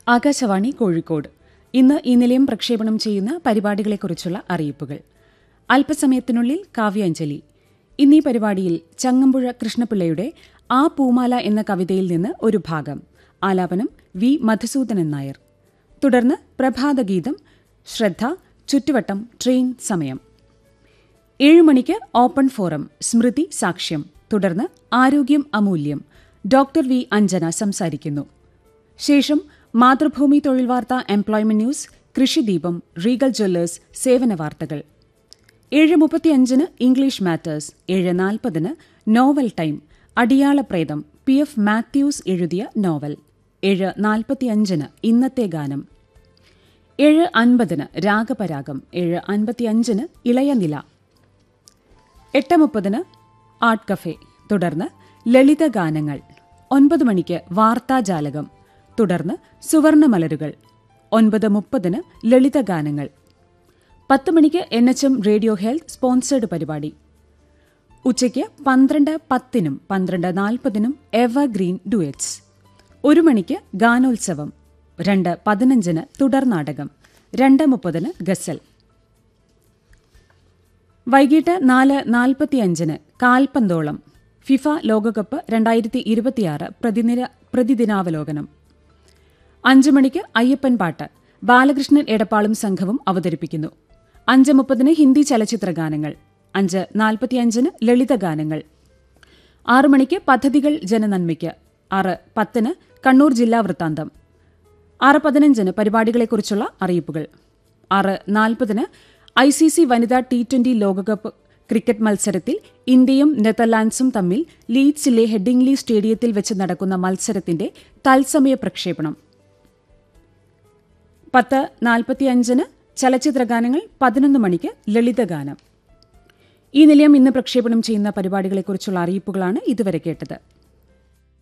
ആകാശവാണി കോഴിക്കോട് ഇന്ന് ഈ നിലയം പ്രക്ഷേപണം ചെയ്യുന്ന പരിപാടികളെക്കുറിച്ചുള്ള അറിയിപ്പുകൾ അല്പസമയത്തിനുള്ളിൽ കാവ്യാഞ്ജലി ഇന്നീ പരിപാടിയിൽ ചങ്ങമ്പുഴ കൃഷ്ണപിള്ളയുടെ ആ പൂമാല എന്ന കവിതയിൽ നിന്ന് ഒരു ഭാഗം ആലാപനം വി മധുസൂദനൻ നായർ തുടർന്ന് പ്രഭാതഗീതം ശ്രദ്ധ ചുറ്റുവട്ടം ട്രെയിൻ സമയം ഏഴു മണിക്ക് ഓപ്പൺ ഫോറം സ്മൃതി സാക്ഷ്യം തുടർന്ന് ആരോഗ്യം അമൂല്യം ഡോക്ടർ വി അഞ്ജന സംസാരിക്കുന്നു ശേഷം മാതൃഭൂമി തൊഴിൽ വാർത്ത employment news Krishideepam Regal Jewellers സേവന വാർത്തകൾ ഏഴ് മുപ്പത്തിയഞ്ചിന് ഇംഗ്ലീഷ് മാറ്റേഴ്സ് ഏഴ് നാൽപ്പതിന് novel time Adiyalapretham P F Mathews എഴുതിയ നോവൽ ഏഴ് നാൽപ്പത്തിയഞ്ചിന് ഇന്നത്തെ ഗാനം ഏഴ് അൻപതിന് രാഗപരാഗം ഏഴ് അൻപത്തിയഞ്ചിന് ഇളയനില എട്ട് മുപ്പതിന് ആർട്ട് കഫേ തുടർന്ന് ലളിത ഗാനങ്ങൾ ഒൻപത് മണിക്ക് വാർത്താജാലകം തുടർന്ന് സുവർണമലരുകൾ ഒൻപത് മുപ്പതിന് ലളിത ഗാനങ്ങൾ പത്ത് മണിക്ക് N H M radio health sponsored പരിപാടി ഉച്ചയ്ക്ക് പന്ത്രണ്ട് പത്തിനും പന്ത്രണ്ട് നാൽപ്പതിനും എവർ ഗ്രീൻ ഡുവറ്റ്സ് ഒരു മണിക്ക് ഗാനോത്സവം രണ്ട് പതിനഞ്ചിന് തുടർനാടകം രണ്ട് മുപ്പതിന് ഗസൽ വൈകിട്ട് നാല് നാൽപ്പത്തിയഞ്ചിന് കാൽപന്തോളം ഫിഫ ലോകകപ്പ് രണ്ടായിരത്തി ഇരുപത്തിയാറ് പ്രതിനിര പ്രതിദിനാവലോകനം അഞ്ചു മണിക്ക് അയ്യപ്പൻ പാട്ട് ബാലകൃഷ്ണൻ എടപ്പാളും സംഘവും അവതരിപ്പിക്കുന്നു അഞ്ച് മുപ്പതിന് ഹിന്ദി ചലച്ചിത്ര ഗാനങ്ങൾ അഞ്ച് നാൽപ്പത്തിയഞ്ചിന് ലളിത ഗാനങ്ങൾ ആറു മണിക്ക് പദ്ധതികൾ ജനനന്മയ്ക്ക് ആറ് പത്തിന് കണ്ണൂർ ജില്ലാ വൃത്താന്തം ആറ് പതിനഞ്ചിന് പരിപാടികളെക്കുറിച്ചുള്ള അറിയിപ്പുകൾ ആറ് നാൽപ്പതിന് ഐ സി സി വനിതാ ടി ട്വന്റി ലോകകപ്പ് ക്രിക്കറ്റ് മത്സരത്തിൽ ഇന്ത്യയും നെതർലാൻഡ്സും തമ്മിൽ ലീഡ്സിലെ ഹെഡിംഗ്ലി സ്റ്റേഡിയത്തിൽ വെച്ച് നടക്കുന്ന മത്സരത്തിന്റെ തത്സമയ പ്രക്ഷേപണം പത്ത് നാൽപ്പത്തിയഞ്ചിന് ചലച്ചിത്രഗാനങ്ങൾ പതിനൊന്ന് മണിക്ക് ലളിതഗാനം ഈ നിലയം ഇന്ന് പ്രക്ഷേപണം ചെയ്യുന്ന പരിപാടികളെക്കുറിച്ചുള്ള അറിയിപ്പുകളാണ് ഇതുവരെ കേട്ടത്